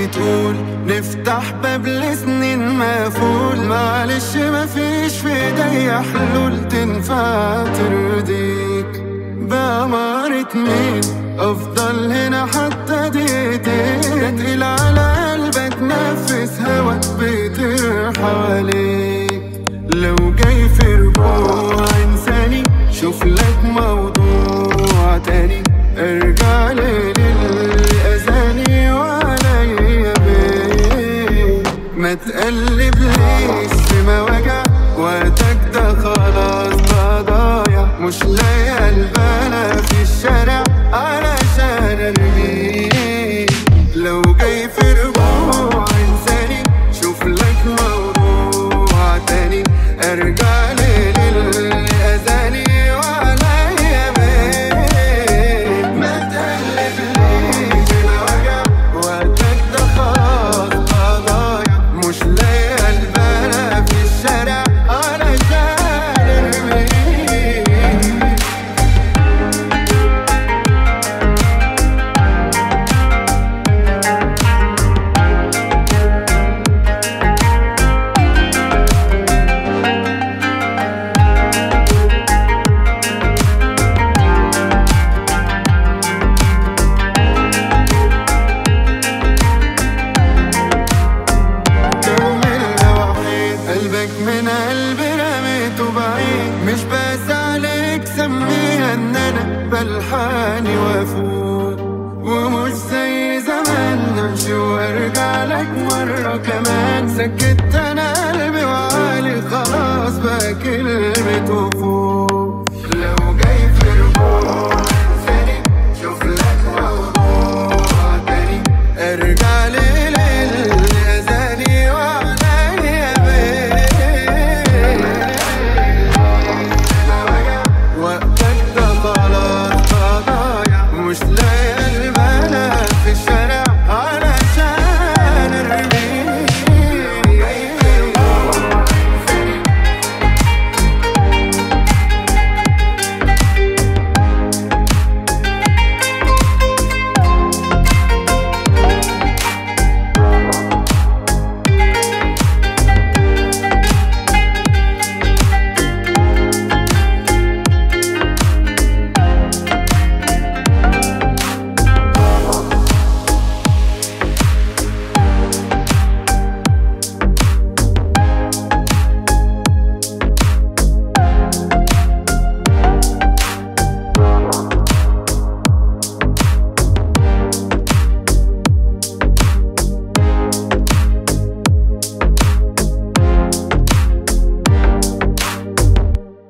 بتقول نفتح باب لسنين مقفول معلش مفيش في ايديا حلول تنفع ترضيك بأمارة مين أفضل هنا حتى دقيقتين تقيل على قلبك نفس هواك بيطير حواليك لو جاي في رجوع إنساني شوف لك موضوع تاني ارجع لي للأذاني وعليا بيه ما تقلبليش في مواجع وقتك ده خلاص بقى ضايع مش لاقي البلا في الشارع علشان ارميك لو جاي في رجوع انساني شوف لك موضوع تاني ارجع لي للاذاني وعليا بيه ما تقلبليش في الوجع وقتك ده خلاص بقى ضايع مش لاقي البلا في الشارع علشان ارميك كمل وحيد قلبك من قلبي رميته بعيد مش بس عليك سميها ان انا بلحاني وافوت ومش زي زمان نمشي وارجع لك مرة كمان سكت انا قلبي وعالي خلاص بقى كلمة وفوت